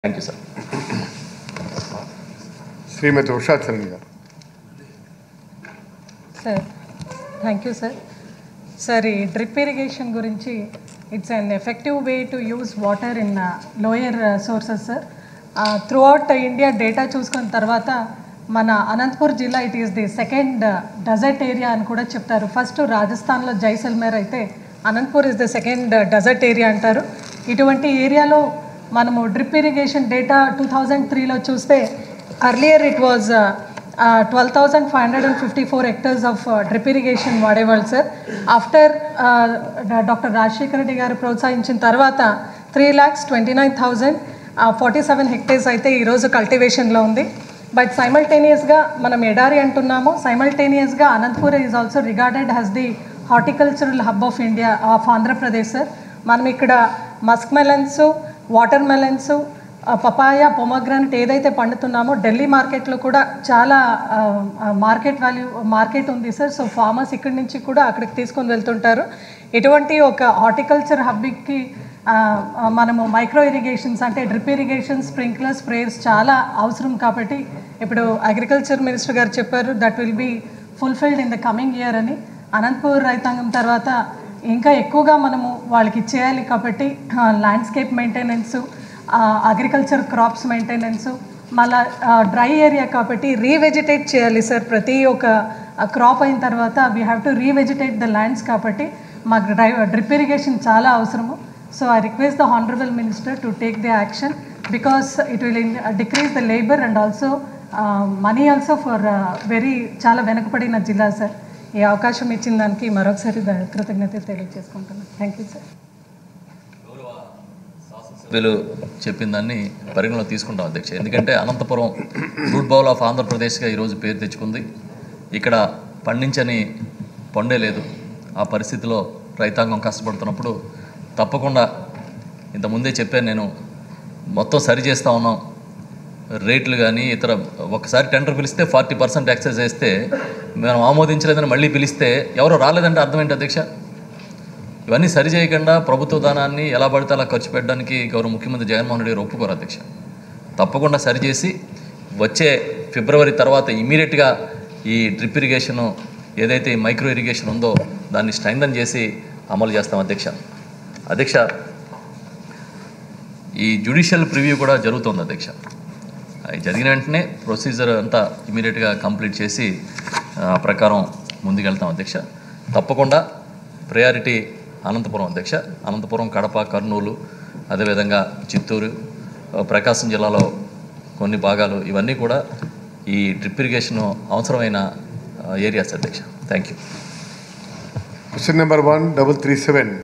thank you sir Srimathi Usha Charan garu sir thank you sir sir ఈ drip irrigation గురించి it's an effective way to use water in lower sources sir throughout India data చూసుకున్న తర్వాత మన అనంతపూర్ జిల్లా it is the second desert area అని కూడా చెప్తారు first రాజస్థాన్లో జైసల్మేర్ అయితే Anantapur is the second desert area అంటారు ఇటువంటి ఏరియాలో మనము drip irrigation data two thousand త్రీలో చూస్తే earlier it was twelve thousand five hundred and fifty four hectares of drip irrigation వాడేవాళ్ళు sir after doctor Rajasekhara Reddy garu ప్రోత్సహించిన తర్వాత three lakhs twenty nine thousand forty seven hectares అయితే ఈరోజు కల్టివేషన్లో ఉంది బట్ సైమల్టేనియస్గా మనం ఎడారి అంటున్నాము సైమల్టేనియస్గా Anantapur is also regarded has the horticultural hub of India of Andhra Pradesh sir మనం ఇక్కడ musk melons water melons papaya pomegranate ఏదైతే పండుతున్నామో ఢిల్లీ మార్కెట్లో కూడా చాలా మార్కెట్ వాల్యూ మార్కెట్ ఉంది సార్ సో ఫార్మర్స్ ఇక్కడి నుంచి కూడా అక్కడికి తీసుకొని వెళ్తుంటారు ఇటువంటి ఒక హార్టికల్చర్ హబ్కి మనము మైక్రో ఇరిగేషన్స్ అంటే డ్రిప్ ఇరిగేషన్ స్ప్రింక్లర్ స్ప్రేయర్స్ చాలా అవసరం కాబట్టి ఇప్పుడు అగ్రికల్చర్ మినిస్టర్ గారు చెప్పారు that will be fulfilled in the coming year అని అనంతపూర్ రైతాంగం తర్వాత ఇంకా ఎక్కువగా మనము వాళ్ళకి ఇచ్చేయాలి కాబట్టి landscape maintenance agriculture crops maintenance మళ్ళా డ్రై ఏరియా కాబట్టి రీవెజిటేట్ చేయాలి సార్ ప్రతి ఒక్క క్రాప్ అయిన తర్వాత we have to revegetate the lands కాబట్టి మాకు డ్రై డ్రిప్ ఇరిగేషన్ చాలా అవసరము so I request the honourable minister to take the action because it will decrease the labour and also money also for very చాలా వెనుకబడిన జిల్లా sir ఈ అవకాశం ఇచ్చిన దానికి మరొకసారి ద- కృతజ్ఞతలు తెలియజేసుకుంటున్నాను థ్యాంక్ యూ సార్ వీళ్ళు చెప్పిన దాన్ని పరిగణలో తీసుకుంటాం అధ్యక్ష ఎందుకంటే అనంతపురం ఫ్రూట్ బౌల్ ఆఫ్ ఆంధ్రప్రదేశ్గా ఈరోజు పేరు తెచ్చుకుంది ఇక్కడ పండించని పండే లేదు ఆ పరిస్థితిలో రైతాంగం కష్టపడుతున్నప్పుడు తప్పకుండా ఇంతకుముందే చెప్పాను నేను మొత్తం సరి చేస్తూ ఉన్నాం రేట్లు కానీ ఇతర ఒకసారి టెండర్ పిలిస్తే ఫార్టీ పర్సెంట్ ఎక్సైజ్ చేస్తే మనం ఆమోదించలేదని మళ్ళీ పిలిస్తే ఎవరో రాలేదంటే అర్థం ఏంటి అధ్యక్ష ఇవన్నీ సరి చేయకుండా ప్రభుత్వ ధనాన్ని ఎలా పడితే అలా ఖర్చు పెట్టడానికి గౌరవ ముఖ్యమంత్రి జగన్మోహన్ రెడ్డి గారు ఒప్పుకోరు అధ్యక్ష తప్పకుండా సరిచేసి వచ్చే ఫిబ్రవరి తర్వాత ఇమీడియట్గా ఈ డ్రిప్ ఇరిగేషను ఏదైతే ఈ మైక్రో ఇరిగేషన్ ఉందో దాన్ని స్ట్రెంగ్థన్ చేసి అమలు చేస్తాం అధ్యక్ష అధ్యక్ష ఈ జ్యుడిషియల్ ప్రివ్యూ కూడా జరుగుతుంది అధ్యక్ష అది జరిగిన వెంటనే ప్రొసీజర్ అంతా ఇమీడియట్గా కంప్లీట్ చేసి ఆ ప్రకారం ముందుకెళ్తాం అధ్యక్ష తప్పకుండా ప్రయారిటీ అనంతపురం అధ్యక్ష అనంతపురం కడప కర్నూలు అదేవిధంగా చిత్తూరు ఆ, ప్రకాశం జిల్లాలో కొన్ని భాగాలు ఇవన్నీ కూడా ఈ డ్రిప్ ఇరిగేషన్ అవసరమైన ఏరియాస్ అధ్యక్ష thank you question number one double three seven